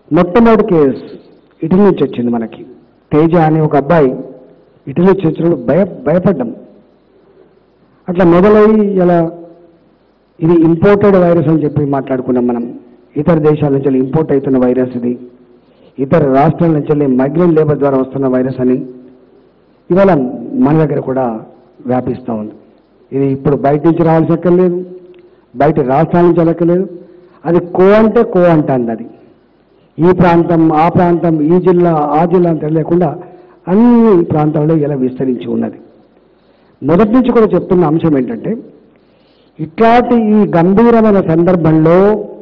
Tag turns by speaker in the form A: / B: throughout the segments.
A: మొట్టమొదటి కేసు ఇటు నుంచి వచ్చింది మనకి తేజ అనే ఒక అబ్బాయి ఇటు నుంచి వచ్చినప్పుడు భయ భయపడ్డాం అట్లా మొదలయ్యి ఇలా ఇది ఇంపోర్టెడ్ వైరస్ అని చెప్పి మాట్లాడుకున్నాం మనం ఇతర దేశాల నుంచి ఇంపోర్ట్ అవుతున్న వైరస్ ఇది ఇతర రాష్ట్రాల నుంచి వెళ్ళి మైగ్రెంట్ లేబర్ ద్వారా వస్తున్న వైరస్ అని ఇవాళ మన దగ్గర కూడా వ్యాపిస్తూ ఉంది ఇది ఇప్పుడు బయట నుంచి రావాల్సి ఎక్కర్లేదు బయట రాష్ట్రాల నుంచి వెళ్ళక్కర్లేదు అది కో అంటే కో అంటుంది అది ఈ ప్రాంతం ఆ ప్రాంతం ఈ జిల్లా ఆ జిల్లా అని తెలియకుండా అన్ని ప్రాంతాల్లో ఇలా విస్తరించి ఉన్నది మొదటి నుంచి కూడా చెప్తున్న అంశం ఏంటంటే ఇట్లాంటి ఈ గంభీరమైన సందర్భంలో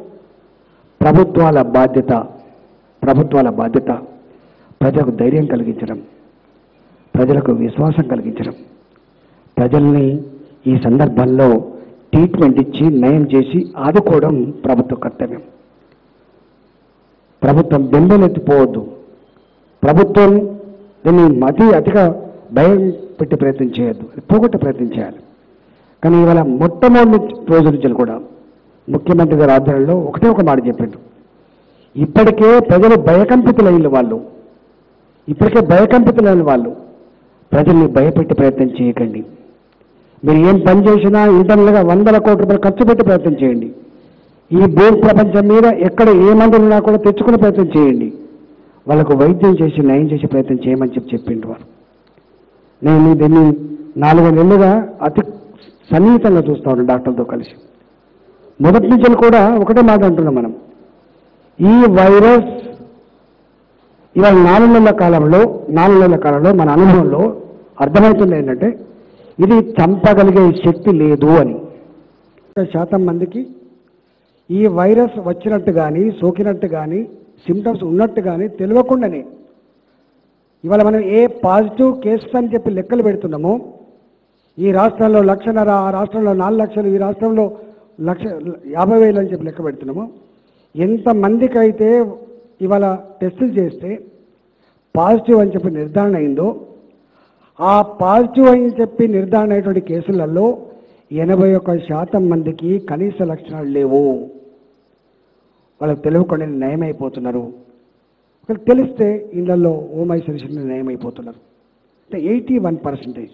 A: ప్రభుత్వాల బాధ్యత ప్రభుత్వాల బాధ్యత ప్రజలకు ధైర్యం కలిగించడం ప్రజలకు విశ్వాసం కలిగించడం ప్రజల్ని ఈ సందర్భంలో ట్రీట్మెంట్ ఇచ్చి నయం చేసి ఆదుకోవడం ప్రభుత్వ కర్తవ్యం ప్రభుత్వం బెంబెలెత్తిపోవద్దు ప్రభుత్వం దీన్ని అతి అతిగా భయం పెట్టే ప్రయత్నం చేయొద్దు పోగొట్టే ప్రయత్నం చేయాలి కానీ ఇవాళ మొట్టమొదటి రోజు నుంచి కూడా ముఖ్యమంత్రి గారి ఆధ్వర్యంలో ఒకటే ఒక మాట చెప్పిండు ఇప్పటికే ప్రజలు భయకంపితులైన వాళ్ళు ఇప్పటికే భయకంపితులైన వాళ్ళు ప్రజల్ని భయపెట్టే ప్రయత్నం చేయకండి మీరు ఏం పని చేసినా ఇంటర్నల్గా వందల కోట్ల రూపాయలు ఖర్చు పెట్టే ప్రయత్నం చేయండి ఈ భూ ప్రపంచం మీద ఎక్కడ ఏ మందులు ఉన్నా కూడా తెచ్చుకునే ప్రయత్నం చేయండి వాళ్ళకు వైద్యం చేసి నయం చేసే ప్రయత్నం చేయమని చెప్పి చెప్పిండు వారు నేను దీన్ని నాలుగు నెలలుగా అతి సన్నిహితంగా చూస్తా ఉన్నాను డాక్టర్లతో కలిసి మొదటి నుంచి కూడా ఒకటే మాట అంటున్నాం మనం ఈ వైరస్ ఇవాళ నాలుగు నెలల కాలంలో నాలుగు నెలల కాలంలో మన అనుభవంలో అర్థమవుతుంది ఏంటంటే ఇది చంపగలిగే శక్తి లేదు అని శాతం మందికి ఈ వైరస్ వచ్చినట్టు కానీ సోకినట్టు కానీ సిమ్టమ్స్ ఉన్నట్టు కానీ తెలియకుండానే ఇవాళ మనం ఏ పాజిటివ్ కేసెస్ అని చెప్పి లెక్కలు పెడుతున్నామో ఈ రాష్ట్రంలో లక్షన్నర ఆ రాష్ట్రంలో నాలుగు లక్షలు ఈ రాష్ట్రంలో లక్ష యాభై వేలు అని చెప్పి లెక్క పెడుతున్నామో ఎంతమందికి అయితే ఇవాళ టెస్టులు చేస్తే పాజిటివ్ అని చెప్పి నిర్ధారణ అయిందో ఆ పాజిటివ్ అని చెప్పి నిర్ధారణ అయినటువంటి కేసులలో ఎనభై ఒక్క శాతం మందికి కనీస లక్షణాలు లేవు వాళ్ళకి తెలియకుండా నయమైపోతున్నారు ఒకవేళ తెలిస్తే ఇళ్లలో హోమ్ ఐసోలేషన్ నయమైపోతున్నారు అంటే ఎయిటీ వన్ పర్సెంటేజ్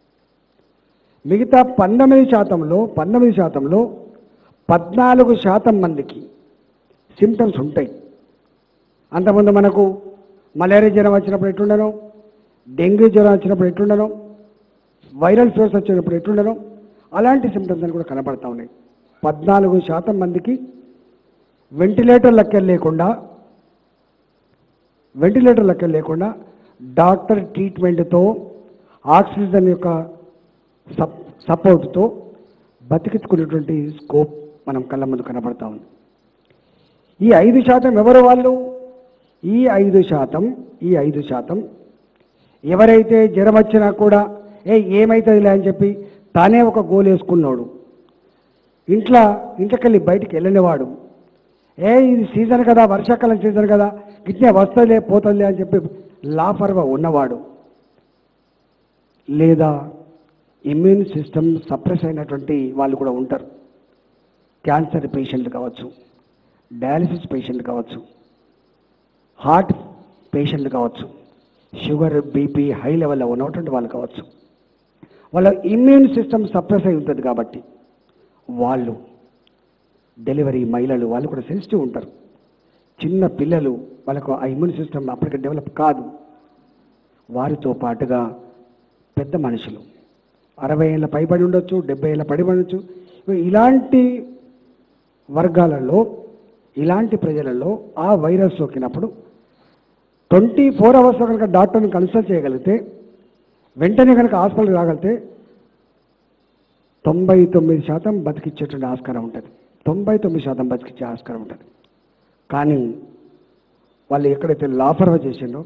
A: మిగతా పంతొమ్మిది శాతంలో పంతొమ్మిది శాతంలో పద్నాలుగు శాతం మందికి సిమ్టమ్స్ ఉంటాయి అంతకుముందు మనకు మలేరియా జ్వరం వచ్చినప్పుడు ఎట్లుండను డెంగ్యూ జ్వరం వచ్చినప్పుడు ఎట్లుండను వైరల్ ఫీవర్స్ వచ్చినప్పుడు ఎట్లుండను అలాంటి సిమ్టమ్స్ అని కూడా కనపడతా ఉన్నాయి పద్నాలుగు శాతం మందికి వెంటిలేటర్ లెక్కలు లేకుండా వెంటిలేటర్ లెక్కలు లేకుండా డాక్టర్ ట్రీట్మెంట్తో ఆక్సిజన్ యొక్క సప్ సపోర్ట్తో బతికించుకునేటువంటి స్కోప్ మనం కళ్ళ ముందు కనబడతా ఉంది ఈ ఐదు శాతం ఎవరు వాళ్ళు ఈ ఐదు శాతం ఈ ఐదు శాతం ఎవరైతే జ్వరం వచ్చినా కూడా ఏ ఏమవుతుందిలే అని చెప్పి తానే ఒక గోల్ వేసుకున్నాడు ఇంట్లో ఇంట్లోకెళ్ళి బయటికి వెళ్ళనివాడు ఏ ఇది సీజన్ కదా వర్షాకాలం సీజన్ కదా గిట్నే వస్తుందిలే పోతుందిలే అని చెప్పి లాఫర్గా ఉన్నవాడు లేదా ఇమ్యూన్ సిస్టమ్ సప్రెస్ అయినటువంటి వాళ్ళు కూడా ఉంటారు క్యాన్సర్ పేషెంట్లు కావచ్చు డయాలసిస్ పేషెంట్లు కావచ్చు హార్ట్ పేషెంట్లు కావచ్చు షుగర్ బీపీ హై లెవెల్లో ఉన్నటువంటి వాళ్ళు కావచ్చు వాళ్ళ ఇమ్యూన్ సిస్టమ్ సప్రెస్ అయి ఉంటుంది కాబట్టి వాళ్ళు డెలివరీ మహిళలు వాళ్ళు కూడా సెన్సిటివ్ ఉంటారు చిన్న పిల్లలు వాళ్ళకు ఆ ఇమ్యూన్ సిస్టమ్ అప్పటికి డెవలప్ కాదు వారితో పాటుగా పెద్ద మనుషులు అరవై ఏళ్ళ పైబడి ఉండొచ్చు డెబ్బై ఏళ్ళ పడి ఉండొచ్చు ఇలాంటి వర్గాలలో ఇలాంటి ప్రజలలో ఆ వైరస్ సోకినప్పుడు ట్వంటీ ఫోర్ అవర్స్ కనుక డాక్టర్ని కన్సల్ట్ చేయగలిగితే వెంటనే కనుక హాస్పిటల్కి రాగలిగితే తొంభై తొమ్మిది శాతం బతికిచ్చేటువంటి ఆస్కారం ఉంటుంది తొంభై తొమ్మిది శాతం బతికిచ్చే ఆస్కారం ఉంటుంది కానీ వాళ్ళు ఎక్కడైతే లాఫర్వ చేసిండో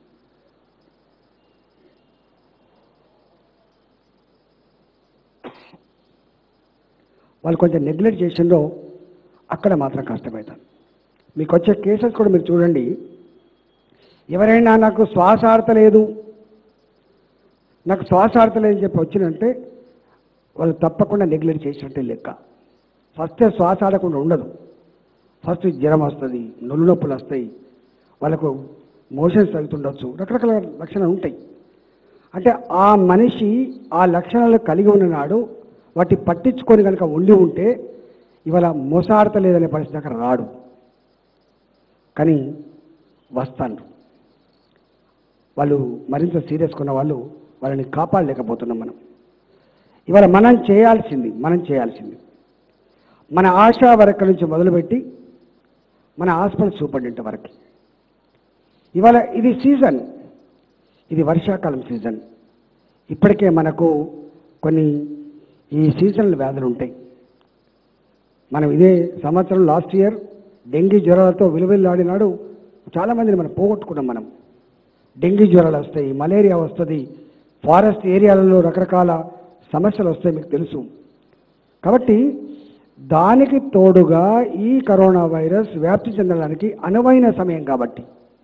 A: వాళ్ళు కొంచెం నెగ్లెక్ట్ చేసిండో అక్కడ మాత్రం కష్టమవుతారు మీకు వచ్చే కేసెస్ కూడా మీరు చూడండి ఎవరైనా నాకు శ్వాస ఆడతలేదు నాకు శ్వాస ఆడతలేదని చెప్పి వచ్చినంటే వాళ్ళు తప్పకుండా నెగ్లెక్ట్ చేసినట్టే లెక్క ఫస్ట్ శ్వాస ఆడకుండా ఉండదు ఫస్ట్ జ్వరం వస్తుంది నొల్లు నొప్పులు వస్తాయి వాళ్ళకు మోషన్స్ తగ్గుతుండొచ్చు రకరకాల లక్షణాలు ఉంటాయి అంటే ఆ మనిషి ఆ లక్షణాలు కలిగి ఉన్న నాడు వాటి పట్టించుకొని కనుక ఉండి ఉంటే ఇవాళ మోసాడతలేదనే పరిస్థితి అక్కడ రాడు కానీ వస్తాను వాళ్ళు మరింత సీరియస్ కొన్న వాళ్ళు వాళ్ళని కాపాడలేకపోతున్నాం మనం ఇవాళ మనం చేయాల్సింది మనం చేయాల్సింది మన ఆశా వర్కర్ నుంచి మొదలుపెట్టి మన హాస్పిటల్ సూపరింటెండెంట్ వరకు ఇవాళ ఇది సీజన్ ఇది వర్షాకాలం సీజన్ ఇప్పటికే మనకు కొన్ని ఈ సీజనల్ వ్యాధులు ఉంటాయి మనం ఇదే సంవత్సరం లాస్ట్ ఇయర్ డెంగీ జ్వరాలతో విలువెల్లాడినాడు చాలామందిని మనం పోగొట్టుకున్నాం మనం డెంగీ జ్వరాలు వస్తాయి మలేరియా వస్తుంది ఫారెస్ట్ ఏరియాలలో రకరకాల సమస్యలు వస్తాయి మీకు తెలుసు కాబట్టి దానికి తోడుగా ఈ కరోనా వైరస్ వ్యాప్తి చెందడానికి అనువైన సమయం కాబట్టి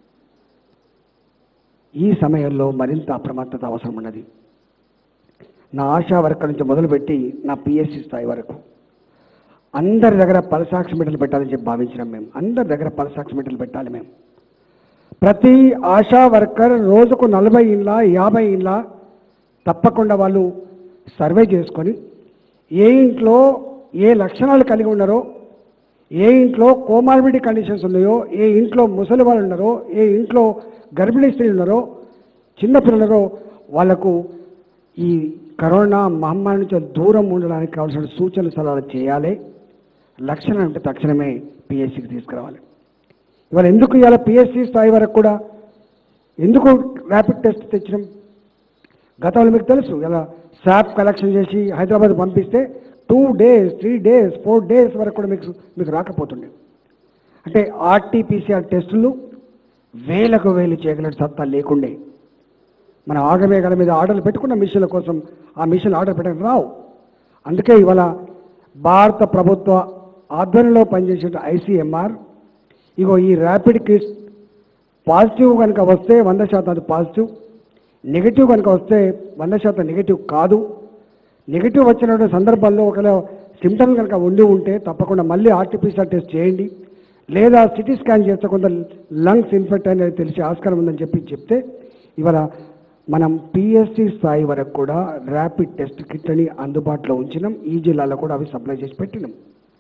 A: ఈ సమయంలో మరింత అప్రమత్తత అవసరం ఉన్నది నా ఆశా వర్కర్ నుంచి మొదలుపెట్టి నా పిఎస్సి స్థాయి వరకు అందరి దగ్గర పల్స్ ఆక్సిమీటర్లు పెట్టాలని చెప్పి భావించినాం మేము అందరి దగ్గర పల్స్ ఆక్సిమీటర్లు పెట్టాలి మేము ప్రతి ఆశా వర్కర్ రోజుకు నలభై ఇండ్ల యాభై ఇండ్ల తప్పకుండా వాళ్ళు సర్వే చేసుకొని ఏ ఇంట్లో ఏ లక్షణాలు కలిగి ఉన్నారో ఏ ఇంట్లో కోమార్బిడి కండిషన్స్ ఉన్నాయో ఏ ఇంట్లో ముసలి వాళ్ళు ఉన్నారో ఏ ఇంట్లో గర్భిణీ స్త్రీలు ఉన్నారో చిన్నపిల్లలరో వాళ్లకు ఈ కరోనా మహమ్మారి నుంచి దూరం ఉండడానికి కావాల్సిన సూచనలు సలహాలు చేయాలి లక్షణం అంటే తక్షణమే పిఎస్సికి తీసుకురావాలి ఇవాళ ఎందుకు ఇవాళ పిఎస్సి స్థాయి వరకు కూడా ఎందుకు ర్యాపిడ్ టెస్ట్ తెచ్చినాం గతంలో మీకు తెలుసు ఇలా శాప్ కలెక్షన్ చేసి హైదరాబాద్ పంపిస్తే two days three days four days వరకు కూడా మీకు మీకు రాకపోతుండే అంటే ఆర్టీపీసీఆర్ టెస్టులు వేలకు వేలు చేయగలిగిన సత్తా లేకుండే మన ఆగమేఘాల మీద ఆర్డర్లు పెట్టుకున్న మిషన్ల కోసం ఆ మిషన్ ఆర్డర్ పెట్టడానికి రావు అందుకే ఇవాళ భారత ప్రభుత్వ ఆధ్వర్యంలో పనిచేసే ఐసీఎంఆర్ ఇగో ఈ ర్యాపిడ్ కిట్స్ పాజిటివ్ కనుక వస్తే వంద శాతం అది పాజిటివ్ నెగిటివ్ కనుక వస్తే వంద శాతం నెగిటివ్ కాదు నెగిటివ్ వచ్చినటువంటి సందర్భాల్లో ఒకవేళ సిమ్టమ్స్ కనుక ఉండి ఉంటే తప్పకుండా మళ్ళీ ఆర్టిఫిషియల్ టెస్ట్ చేయండి లేదా సిటీ స్కాన్ చేస్తే కొంత లంగ్స్ ఇన్ఫెక్ట్ అనేది తెలిసే ఆస్కారం ఉందని చెప్పి చెప్తే ఇవాళ మనం పిఎస్సి స్థాయి వరకు కూడా ర్యాపిడ్ టెస్ట్ కిట్లని అందుబాటులో ఉంచినాం ఈ జిల్లాలో కూడా అవి సప్లై చేసి పెట్టినాం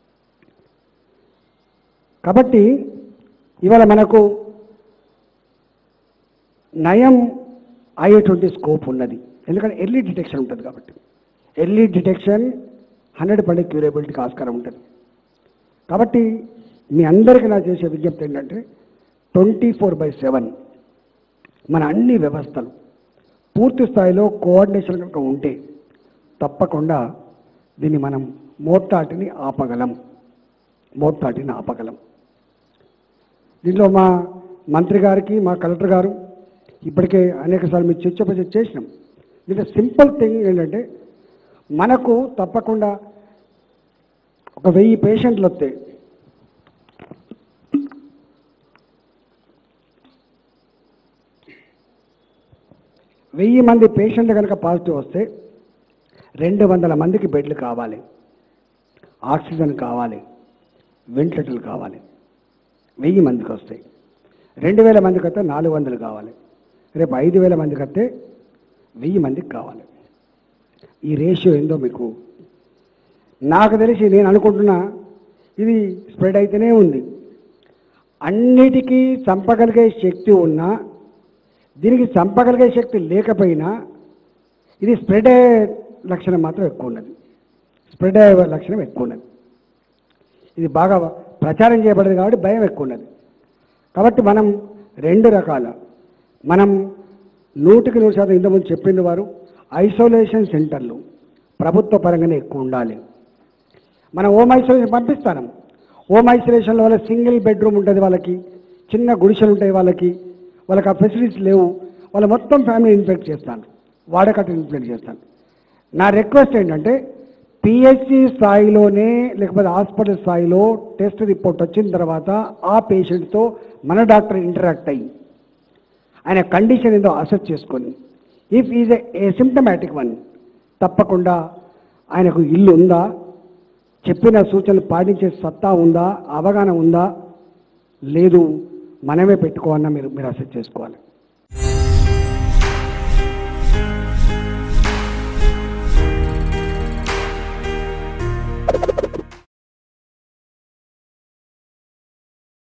A: కాబట్టి ఇవాళ మనకు నయం అయ్యేటువంటి స్కోప్ ఉన్నది ఎందుకంటే ఎర్లీ డిటెక్షన్ ఉంటుంది కాబట్టి ఎర్లీ డిటెక్షన్ హండ్రెడ్ పర్సెంట్ క్యూరబిలిటీకి ఆస్కారం ఉంటుంది కాబట్టి మీ అందరికీ నా చేసే విజ్ఞప్తి ఏంటంటే ట్వంటీ ఫోర్ బై సెవెన్ మన అన్ని వ్యవస్థలు పూర్తి స్థాయిలో కోఆర్డినేషన్ కనుక ఉంటే తప్పకుండా దీన్ని మనం మోటాటిని ఆపగలం మోటాటిని ఆపగలం దీంట్లో మా మంత్రి గారికి మా కలెక్టర్ గారు ఇప్పటికే అనేకసార్లు మీరు చర్చ చేసినాం దీంట్లో సింపుల్ థింగ్ ఏంటంటే మనకు తప్పకుండా ఒక వెయ్యి పేషెంట్లు వస్తే వెయ్యి మంది పేషెంట్లు కనుక పాజిటివ్ వస్తే రెండు వందల మందికి బెడ్లు కావాలి ఆక్సిజన్ కావాలి వెంటిలేటర్లు కావాలి వెయ్యి మందికి వస్తాయి రెండు వేల మందికి వస్తే నాలుగు వందలు కావాలి రేపు ఐదు వేల మందికి వస్తే వెయ్యి మందికి కావాలి ఈ రేషియో ఏందో మీకు నాకు తెలిసి నేను అనుకుంటున్నా ఇది స్ప్రెడ్ అయితేనే ఉంది అన్నిటికీ చంపగలిగే శక్తి ఉన్నా దీనికి చంపగలిగే శక్తి లేకపోయినా ఇది స్ప్రెడ్ అయ్యే లక్షణం మాత్రం ఎక్కువ ఉన్నది స్ప్రెడ్ అయ్యే లక్షణం ఎక్కువ ఉన్నది ఇది బాగా ప్రచారం చేయబడింది కాబట్టి భయం ఎక్కువ ఉన్నది కాబట్టి మనం రెండు రకాల మనం నూటికి నూరు శాతం ఇంతకుముందు చెప్పింది వారు ఐసోలేషన్ సెంటర్లు ప్రభుత్వ పరంగానే ఎక్కువ ఉండాలి మనం హోమ్ ఐసోలేషన్ పంపిస్తాను హోమ్ ఐసోలేషన్లో వాళ్ళ సింగిల్ బెడ్రూమ్ ఉంటుంది వాళ్ళకి చిన్న గుడిసెలు ఉంటాయి వాళ్ళకి వాళ్ళకి ఆ ఫెసిలిటీస్ లేవు వాళ్ళ మొత్తం ఫ్యామిలీ ఇన్ఫెక్ట్ చేస్తాను వాడకట్టు ఇన్ఫెక్ట్ చేస్తాను నా రిక్వెస్ట్ ఏంటంటే పిహెచ్సి స్థాయిలోనే లేకపోతే హాస్పిటల్ స్థాయిలో టెస్ట్ రిపోర్ట్ వచ్చిన తర్వాత ఆ పేషెంట్తో మన డాక్టర్ ఇంటరాక్ట్ అయ్యి ఆయన కండిషన్ ఏదో అసెస్ చేసుకొని if is a symptomatic one తప్పకుండా ఆయనకు ఇల్లు ఉందా చెప్పిన సూచనలు పాటించే సత్తా ఉందా అవగాహన ఉందా లేదు మనమే పెట్టుకోవాలన్నా మీరు మీరు అసెస్ చేసుకోవాలి